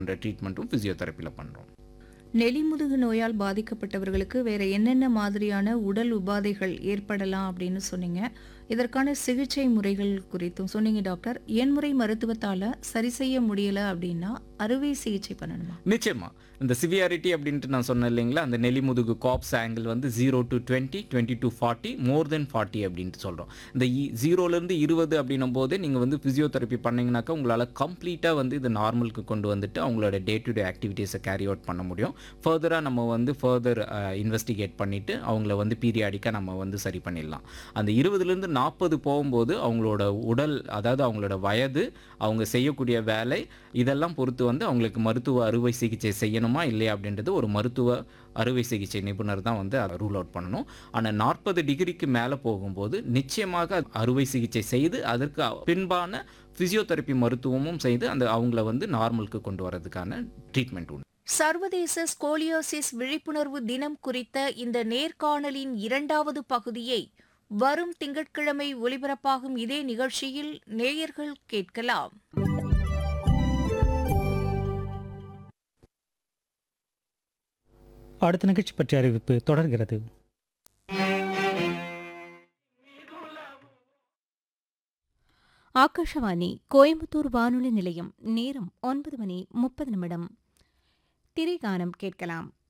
ட்ரீட்மெண்ட்டும் ஃபிசியோதெரப்பியில் பண்ணுறோம் நெலிமுதுகு நோயால் பாதிக்கப்பட்டவர்களுக்கு வேற என்னென்ன மாதிரியான உடல் உபாதைகள் ஏற்படலாம் அப்படின்னு சொன்னீங்க இதற்கான சிகிச்சை முறைகள் குறித்தும் சொன்னீங்க டாக்டர் எண்முறை மருத்துவத்தால சரி செய்ய முடியல அப்படின்னா அறுவை சிகிச்சை பண்ணணுமா நிச்சயமா இந்த சிவியாரிட்டி அப்படின்ட்டு நான் சொன்னேன் இல்லைங்களா அந்த நெலிமுதுகு காப்ஸ் ஆங்கிள் வந்து zero to twenty twenty to forty more then forty அப்படின்ட்டு சொல்கிறோம் இந்த ஜீரோலேருந்து இருபது அப்படின்னும் போது நீங்கள் வந்து ஃபிசியோதெரப்பி பண்ணீங்கன்னாக்கா உங்களால் கம்ப்ளீட்டாக வந்து இது நார்மலுக்கு கொண்டு வந்துட்டு அவங்களோட டே டு டே ஆக்டிவிட்டீஸை கேரி அவுட் பண்ண முடியும் ஃபர்தராக நம்ம வந்து ஃபர்தர் இன்வெஸ்டிகேட் பண்ணிவிட்டு அவங்கள வந்து பீரியாடிக்காக நம்ம வந்து சரி பண்ணிடலாம் அந்த இருபதுலேருந்து நாற்பது போகும்போது அவங்களோட உடல் அதாவது அவங்களோட வயது அவங்க செய்யக்கூடிய வேலை இதெல்லாம் பொறுத்து வந்து அவங்களுக்கு மருத்துவ அறுவை சிகிச்சை செய்யணுமா இல்லையா அப்படின்றது ஒரு மருத்துவ அறுவை சிகிச்சை நிபுணர் தான் வந்து அதை ரூல் அவுட் பண்ணணும் ஆனால் நாற்பது டிகிரிக்கு மேலே போகும்போது நிச்சயமாக அறுவை சிகிச்சை செய்து அதற்கு பின்பான ஃபிசியோதெரப்பி மருத்துவமும் செய்து அந்த அவங்கள வந்து நார்மலுக்கு கொண்டு வரதுக்கான ட்ரீட்மெண்ட் உண்டு சர்வதேச ஸ்கோலியோசிஸ் விழிப்புணர்வு தினம் குறித்த இந்த நேர்காணலின் இரண்டாவது பகுதியை வரும் திங்கட்கிழமை ஒலிபரப்பாகும் இதே நிகழ்ச்சியில் நேயர்கள் கேட்கலாம் அடுத்த நிகழ்ச்சி பற்றிய அறிவிப்பு தொடர்கிறது ஆகாஷவாணி கோயம்புத்தூர் வானொலி நிலையம் நேரம் ஒன்பது மணி முப்பது நிமிடம் திரைகானம் கேட்கலாம்